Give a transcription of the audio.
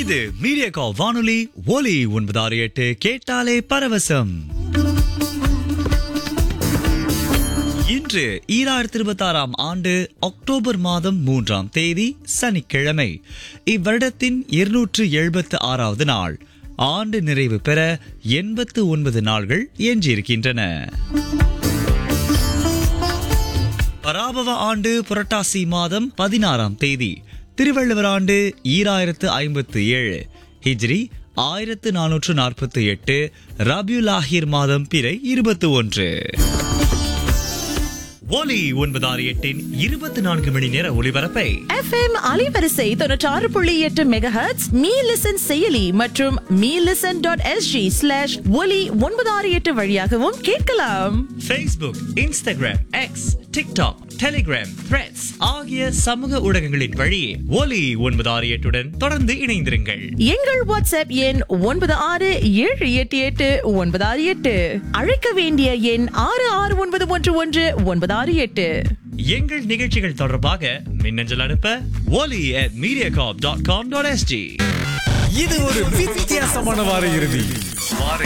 இது மீடியா வானொலி ஒலி ஒன்பதாறு எட்டு கேட்டாலே பரவசம் இன்று ஈராயிரத்தி இருபத்தி ஆறாம் ஆண்டு அக்டோபர் மாதம் மூன்றாம் தேதி சனிக்கிழமை இவ்வருடத்தின் இருநூற்று எழுபத்து ஆறாவது நாள் ஆண்டு நிறைவு பெற எண்பத்து ஒன்பது நாள்கள் எஞ்சியிருக்கின்றன பராபவ ஆண்டு புரட்டாசி மாதம் பதினாறாம் தேதி திருவள்ளுவர் ஆண்டு ஈராயிரத்து ஐம்பத்து ஏழு ஹிஜ்ரி ஆயிரத்து நானூற்று நாற்பத்தி எட்டு ரபியுலாஹிர் மாதம் பிறை இருபத்தி ஒன்று ஒலி ஒன்பதாறு எட்டின் இருபத்தி நான்கு மணி நேர ஒளிபரப்பை எஃப்எம் அலைவரிசை தொண்ணூற்றாறு புள்ளி எட்டு மெகாஹெட்ஸ் மீ லிசன் செயலி மற்றும் me listen dot S G slash ஒலி ஒன்பதாறு எட்டு வழியாகவும் கேட்கலாம் Facebook, Instagram, X, TikTok, Telegram, Threads ஆகிய சமூக ஊடகங்களின் வழியே ஒலி ஒன்பதாறு எட்டுடன் தொடர்ந்து இணைந்திருங்கள் எங்கள் வாட்ஸ்அப் எண் ஒன்பது ஆறு ஏழு எட்டு எட்டு ஒன்பது ஆறு எட்டு அழைக்க வேண்டிய எண் ஆறு ஆறு ஒன்பது ஒன்று ஒன்று ஒன்பது ஆறு எட்டு எங்கள் நிகழ்ச்சிகள் தொடர்பாக மின்னஞ்சல் அனுப்ப ஒலி at mediacorp.com.sg இது ஒரு வித்தியாசமான வார இறுதி வார